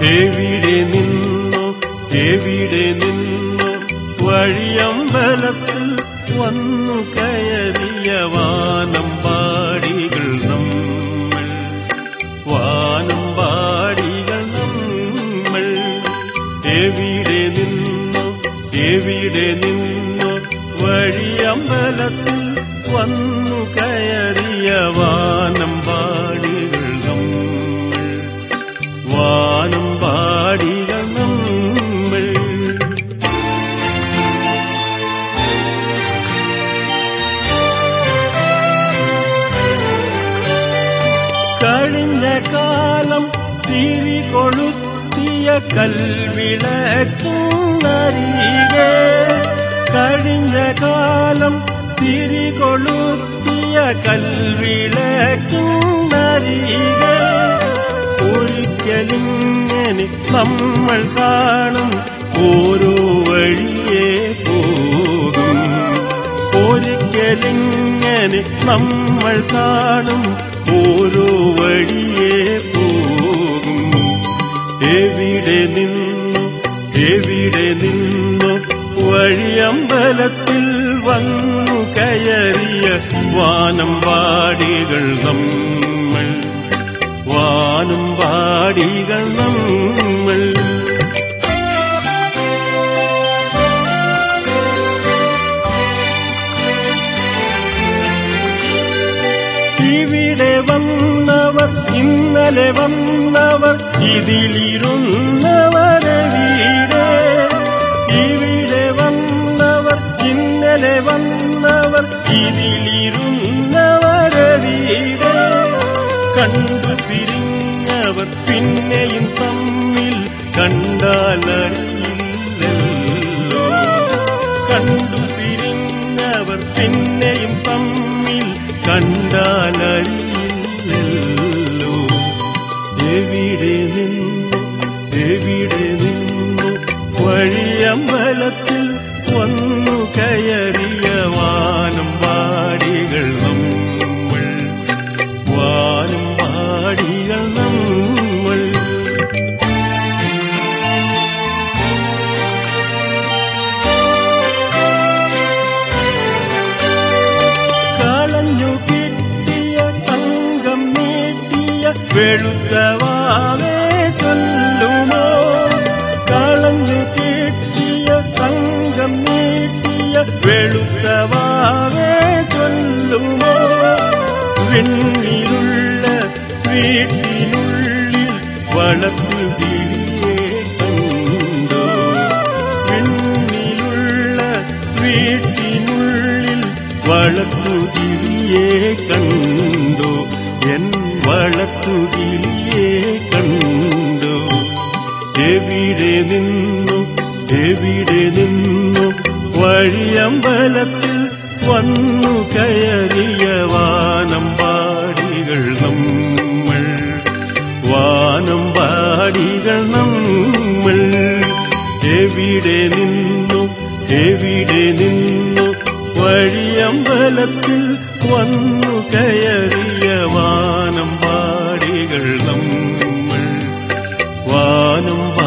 എവിടെ നിന്നു എവിടെ നിന്നു വഴിയമ്പലത്തിൽ വന്നു കയറിയ വാനം പാടികൾ നമ്മൾ വാനം പാടികൾ നമ്മൾ എവിടെ നിന്നു എവിടെ നിന്നു വഴിയമ്പലത്തിൽ വന്നു കയറിയ വാനം പാടികൾ നമ്മൾ വാനം പാടികൾ നമ്മൾ കഴിഞ്ഞ കാലം തിരികൊളുത്തിയ കൽവിളക്കുന്നരികെ കഴിഞ്ഞ കാലം തിരികൊളുത്തിയ കൽവിളക്കുന്നരികെ ഒരിക്കലിങ്ങനെ നമ്മൾ കാണും ഓരോ വഴിയെ പോകും ഒരിക്കലിങ്ങനെ നമ്മൾ കാണും ഓരോ വഴിയെ പോകും എവിടെ നിന്നു എവിടെ നിന്നു വഴിയമ്പലത്തിൽ വന്നു കയറിയ വാനം പാടികൾ നമ്മൾ വാനം പാടികൾ നമ്മൾ ഇവിടെ വന്നവർ ഇന്നലെ വന്നവർ ഇതിലിരുന്നവരെവിടെ ഇവിടെ വന്നവർ ഇന്നലെ വന്നവർ ഇതിലിരുന്നവരെവിടെ കണ്ടു പിരിഞ്ഞവർ പിന്നെയും തമ്മിൽ കണ്ടാലറിയില്ലല്ലോ കണ്ടു പിരിഞ്ഞവർ പിന്നെയും തമ്മിൽ കണ്ടാലറിയില്ലല്ലോ എവിടെ നിന്നു എവിടെ നിന്നു വഴിയമ്പലത്തിൽ വന്നു കയറിയ വാനം പാടികൾ നമ്മൾ വാനം പാടികൾ നമ്മൾ കളഞ്ഞു കിട്ടിയ തങ്കം നീട്ടിയ വെളുത്തവാവേ ചൊല്ലുമോ കളഞ്ഞു കിട്ടിയ തങ്കം നീട്ടിയ വെളുത്തവാവേ ചൊല്ലുമോ വെണ്ണിലുള്ള വീട്ടിനുള്ളിൽ വളർത്തു കിളിയെ കണ്ടോ വെണ്ണിലുള്ള വീട്ടിനുള്ളിൽ വളർത്തുകിളിയെ കണ്ടു എൻ വളർത്തുകിളിയെ കണ്ടു എവിടെ നിന്നു എവിടെ നിന്നു വഴിയമ്പലത്തിൽ വന്നു കയറിയ വാനം പാടികൾ നമ്മൾ വാനം പാടികൾ നമ്മൾ എവിടെ നിന്നു എവിടെ നിന്നു വഴിയമ്പലത്തിൽ വന്നു കയറിയ വാനം പാടികൾ നമ്മൾ വാനം